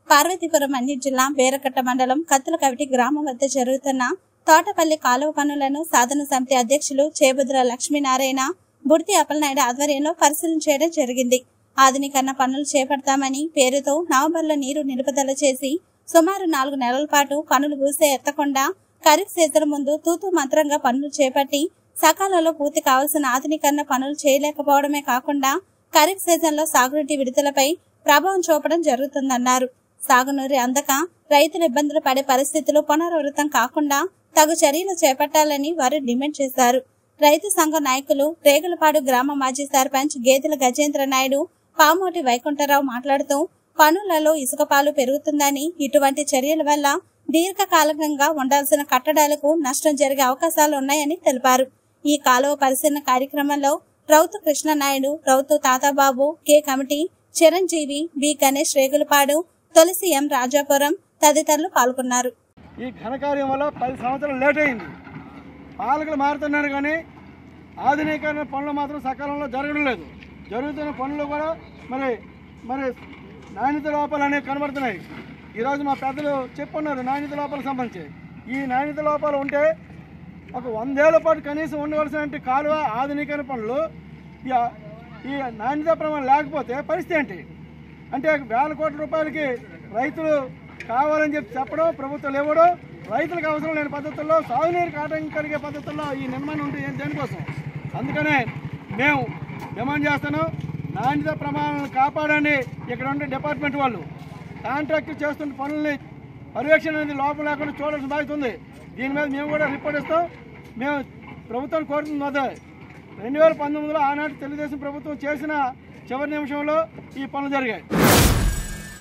పార్వతీపురం అన్ని జిల్లా బేరకట్ట మండలం కత్తులకవిటి గ్రామం వద్ద జరుగుతున్న తోటపల్లి కాలువ పనులను సాధన సమితి అధ్యక్షులు చేబుద్ర లక్ష్మీనారాయణ బుడితి అప్పలనాయుడు ఆధ్వర్యంలో పరిశీలన చేయడం జరిగింది ఆధునీకరణ పనులు చేపడతామని పేరుతో నవంబర్లో నీరు నిలుపుదల చేసి సుమారు నాలుగు నెలల పాటు పనులు పూసే ఎత్తకుండా ఖరీఫ్ సీజన్ ముందు తూతూ మంత్రంగా పనులు చేపట్టి సకాలంలో పూర్తి కావాల్సిన ఆధునీకరణ పనులు చేయలేకపోవడమే కాకుండా ఖరీఫ్ సీజన్ లో సాగునీటి విడుదలపై ప్రభావం చూపడం జరుగుతుందన్నారు సాగునీరు అందక రైతులు ఇబ్బందులు పడే పరిస్థితులు పునరావృతం కాకుండా తగు చర్యలు చేపట్టాలని వారు డిమాండ్ చేశారు రైతు సంఘం నాయకులు రేగులపాడు గ్రామ మాజీ సర్పంచ్ గేదెల గజేంద్ర నాయుడు పామోటి వైకుంఠరావు మాట్లాడుతూ పనులలో ఇసుక పాలు పెరుగుతుందని ఇటువంటి చర్యల వల్ల దీర్ఘకాలికంగా ఉండాల్సిన కట్టడాలకు నష్టం జరిగే అవకాశాలు ఉన్నాయని తెలిపారు ఈ కాలువ పరిశీలన కార్యక్రమంలో Rautu Krishnanaidu Rautu Tatababu K committee Chiranjeevi B Ganesh Regulapadu Tulasi M Rajapuram తదితరులు పాల్గొన్నారు ఈ ఘనకార్యం వల్ల పది సంవత్సరాలు లేట్ అయింది పాలకులు మారుతున్నారు కానీ ఆధునీకరణ పనులు మాత్రం సకాలంలో జరగడం లేదు జరుగుతున్న పనులు కూడా మరి మరి నాణ్యత లోపాలు అనేవి కనబడుతున్నాయి ఈరోజు మా పెద్దలు చెప్పున్నారు నాణ్యత లోపాలకు సంబంధించి ఈ నాణ్యత లోపాలు ఉంటే ఒక వందేళ్ల పాటు కనీసం ఉండవలసిన కాలువ ఆధునీకరణ పనులు ఈ- ఈ నాణ్యత ప్రమాణం లేకపోతే పరిస్థితి ఏంటి అంటే వేల కోట్ల రూపాయలకి రైతులు కావాలని చెప్పి చెప్పడం ప్రభుత్వాలు ఇవ్వడం రైతులకు అవసరం లేని పద్ధతుల్లో సాగునీరుకి ఆటంకం కలిగే పద్ధతుల్లో ఈ నిర్మాణం ఉంటే ఏం దేనికోసం అందుకనే మేము డిమాండ్ చేస్తున్నాం నాణ్యత ప్రమాణాలను కాపాడండి ఇక్కడ ఉండే డిపార్ట్మెంట్ వాళ్ళు కాంట్రాక్ట్ చేస్తున్న పనుల్ని పర్యవేక్షణ అనేది లోపం లేకుండా చూడాల్సిన బాధ్యత ఉంది దీని మీద మేము కూడా రిపోర్ట్ ఇస్తాం మేము ప్రభుత్వాన్ని కోరుతుంది అదే రెండు వేల పంతొమ్మిదిలో ఆనాటి తెలుగుదేశం ప్రభుత్వం చేసిన చివరి నిమిషంలో ఈ పనులు జరిగాయి